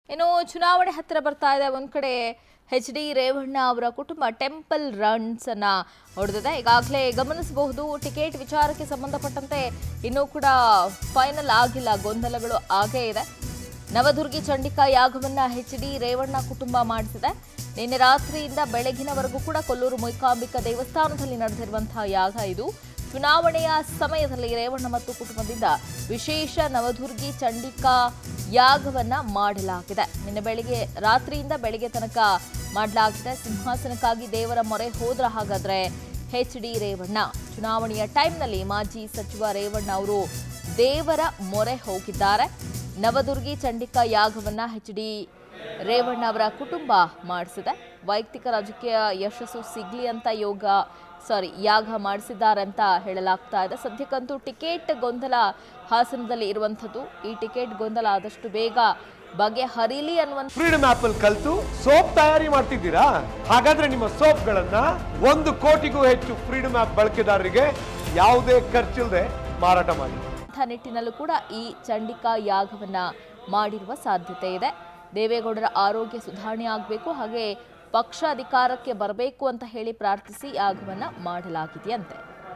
ಇನ್ನು ಚುನಾವಣೆ ಹತ್ತಿರ ಬರ್ತಾ ಇದೆ ಒಂದ್ ಕಡೆ ಎಚ್ ಡಿ ರೇವಣ್ಣ ಅವರ ಕುಟುಂಬ ಟೆಂಪಲ್ ರನ್ಸ್ ಅನ್ನ ಹೊಡೆದಿದೆ ಈಗಾಗಲೇ ಗಮನಿಸಬಹುದು ಟಿಕೆಟ್ ವಿಚಾರಕ್ಕೆ ಸಂಬಂಧಪಟ್ಟಂತೆ ಇನ್ನೂ ಕೂಡ ಫೈನಲ್ ಆಗಿಲ್ಲ ಗೊಂದಲಗಳು ಆಗೇ ಇದೆ ನವದುರ್ಗಿ ಚಂಡಿಕಾ ಯಾಗವನ್ನ ಎಚ್ ಡಿ ರೇವಣ್ಣ ಕುಟುಂಬ ಮಾಡಿಸಿದೆ ನಿನ್ನೆ ರಾತ್ರಿಯಿಂದ ಬೆಳಗಿನವರೆಗೂ ಕೂಡ ಕೊಲ್ಲೂರು ಮೊಯ್ಕಾಂಬಿಕಾ ದೇವಸ್ಥಾನದಲ್ಲಿ ನಡೆದಿರುವಂತಹ ಯಾಗ ಇದು ಚುನಾವಣೆಯ ಸಮಯದಲ್ಲಿ ರೇವಣ್ಣ ಮತ್ತು ಕುಟುಂಬದಿಂದ ವಿಶೇಷ ನವದುರ್ಗಿ ಚಂಡಿಕಾ ಯಾಗವನ್ನ ಮಾಡಲಾಗಿದೆ ನಿನ್ನೆ ಬೆಳಿಗ್ಗೆ ರಾತ್ರಿಯಿಂದ ಬೆಳಿಗ್ಗೆ ತನಕ ಮಾಡಲಾಗಿದೆ ಸಿಂಹಾಸನಕ್ಕಾಗಿ ದೇವರ ಮೊರೆ ಹೋದ್ರ ಹಾಗಾದ್ರೆ ಎಚ್ ಡಿ ರೇವಣ್ಣ ಚುನಾವಣೆಯ ಟೈಮ್ನಲ್ಲಿ ಮಾಜಿ ಸಚಿವ ರೇವಣ್ಣ ಅವರು ದೇವರ ಮೊರೆ ಹೋಗಿದ್ದಾರೆ ನವದುರ್ಗಿ ಚಂಡಿಕಾ ಯಾಗವನ್ನ ಎಚ್ ಡಿ ರೇವಣ್ಣ ಅವರ ಕುಟುಂಬ ಮಾಡಿಸಿದೆ ವೈಯಕ್ತಿಕ ರಾಜಕೀಯ ಯಶಸ್ಸು ಸಿಗ್ಲಿ ಅಂತ ಯೋಗ ಸಾರಿ ಯಾಗ ಮಾಡಿಸಿದ್ದಾರೆ ಅಂತ ಹೇಳಲಾಗ್ತಾ ಇದೆ ಸದ್ಯಕ್ಕಂತೂ ಟಿಕೆಟ್ ಗೊಂದಲ ಹಾಸನದಲ್ಲಿ ಇರುವಂಥದ್ದು ಈ ಟಿಕೆಟ್ ಗೊಂದಲ ಆದಷ್ಟು ಬೇಗ ಬಗೆಹರಿಲಿ ಅನ್ನುವಂಥ ಫ್ರೀಡಮ್ ಆಪ್ ಅಲ್ಲಿ ಕಲ್ತು ಸೋಪ್ ತಯಾರಿ ಮಾಡ್ತಿದ್ದೀರಾ ಹಾಗಾದ್ರೆ ನಿಮ್ಮ ಸೋಪ್ಗಳನ್ನ ಒಂದು ಕೋಟಿಗೂ ಹೆಚ್ಚು ಫ್ರೀಡಮ್ ಆಪ್ ಬಳಕೆದಾರರಿಗೆ ಯಾವುದೇ ಖರ್ಚಿಲ್ಲದೆ ಮಾರಾಟ ಮಾಡಿ ನಿಟ್ಟಿನಲ್ಲೂ ಕೂಡ ಈ ಚಂಡಿಕಾ ಯಾಗವನ್ನ ಮಾಡಿರುವ ಸಾಧ್ಯತೆ ಇದೆ ದೇವೇಗೌಡರ ಆರೋಗ್ಯ ಸುಧಾರಣೆ ಆಗಬೇಕು ಹಾಗೆ ಪಕ್ಷ ಅಧಿಕಾರಕ್ಕೆ ಬರಬೇಕು ಅಂತ ಹೇಳಿ ಪ್ರಾರ್ಥಿಸಿ ಯಾಗವನ್ನ ಮಾಡಲಾಗಿದೆಯಂತೆ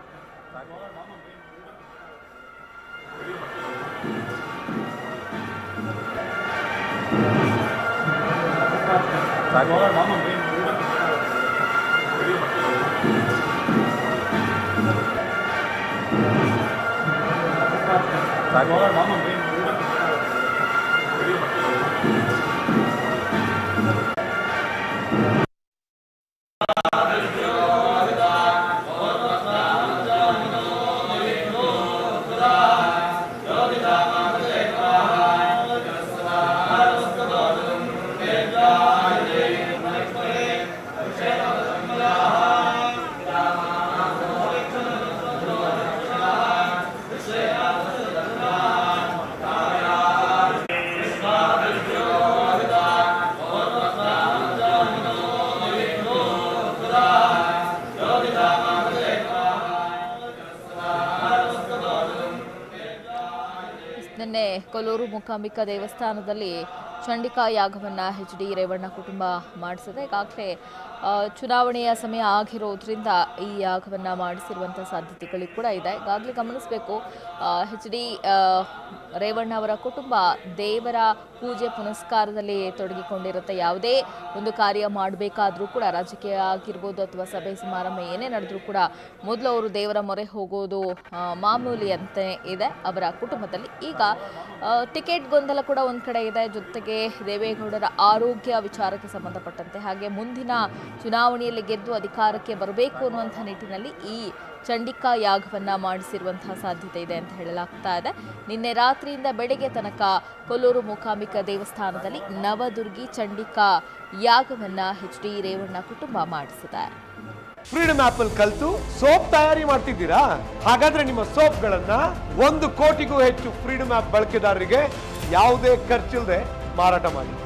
ನಿನ್ನೆ ಕೊಲ್ಲೂರು ಮೂಕಾಂಬಿಕಾ ದೇವಸ್ಥಾನದಲ್ಲಿ ಚಂಡಿಕಾ ಯಾಗವನ್ನ ಎಚ್ ಡಿ ರೇವಣ್ಣ ಕುಟುಂಬ ಮಾಡಿಸಿದೆ ಈಗಾಗಲೇ ಆ, ಚುನಾವಣೆಯ ಸಮಯ ಆಗಿರೋದ್ರಿಂದ ಈ ಯಾಗವನ್ನ ಮಾಡಿಸಿರುವಂಥ ಸಾಧ್ಯತೆಗಳು ಕೂಡ ಇದೆ ಈಗಾಗಲೇ ಗಮನಿಸಬೇಕು ಎಚ್ ಡಿ ರೇವಣ್ಣ ಅವರ ಕುಟುಂಬ ದೇವರ ಪೂಜೆ ಪುನಸ್ಕಾರದಲ್ಲಿ ತೊಡಗಿಕೊಂಡಿರುತ್ತೆ ಯಾವುದೇ ಒಂದು ಕಾರ್ಯ ಮಾಡಬೇಕಾದ್ರೂ ಕೂಡ ರಾಜಕೀಯ ಆಗಿರ್ಬೋದು ಅಥವಾ ಸಭೆ ಸಮಾರಂಭ ಏನೇ ನಡೆದ್ರೂ ಕೂಡ ಮೊದಲು ಅವರು ದೇವರ ಮೊರೆ ಹೋಗೋದು ಆ, ಮಾಮೂಲಿ ಅಂತ ಇದೆ ಅವರ ಕುಟುಂಬದಲ್ಲಿ ಈಗ ಆ, ಟಿಕೆಟ್ ಗೊಂದಲ ಕೂಡ ಒಂದು ಕಡೆ ಇದೆ ಜೊತೆಗೆ ದೇವೇಗೌಡರ ಆರೋಗ್ಯ ವಿಚಾರಕ್ಕೆ ಸಂಬಂಧಪಟ್ಟಂತೆ ಹಾಗೆ ಮುಂದಿನ ಚುನಾವಣೆಯಲ್ಲಿ ಗೆದ್ದು ಅಧಿಕಾರಕ್ಕೆ ಬರಬೇಕು ಅನ್ನುವಂಥ ನಿಟ್ಟಿನಲ್ಲಿ ಈ ಚಂಡಿಕಾ ಯಾಗವನ್ನ ಮಾಡಿಸಿರುವಂತಹ ಸಾಧ್ಯತೆ ಇದೆ ಅಂತ ಹೇಳಲಾಗ್ತಾ ಇದೆ ನಿನ್ನೆ ರಾತ್ರಿಯಿಂದ ಬೆಳಗ್ಗೆ ತನಕ ಕೊಲ್ಲೂರು ಮೂಕಾಂಬಿಕಾ ದೇವಸ್ಥಾನದಲ್ಲಿ ನವದುರ್ಗಿ ಚಂಡಿಕಾ ಯಾಗವನ್ನ ಎಚ್ ಡಿ ರೇವಣ್ಣ ಕುಟುಂಬ ಮಾಡಿಸಿದೆ ಫ್ರೀಡಮ್ ಆಪ್ ಅಲ್ಲಿ ಕಲ್ತು ಸೋಪ್ ತಯಾರಿ ಮಾಡ್ತಿದ್ದೀರಾ ಹಾಗಾದ್ರೆ ನಿಮ್ಮ ಸೋಪ್ಗಳನ್ನ ಒಂದು ಕೋಟಿಗೂ ಹೆಚ್ಚು ಫ್ರೀಡಮ್ ಆಪ್ ಬಳಕೆದಾರರಿಗೆ ಯಾವುದೇ ಖರ್ಚಿಲ್ಲದೆ ಮಾರಾಟ ಮಾಡಿ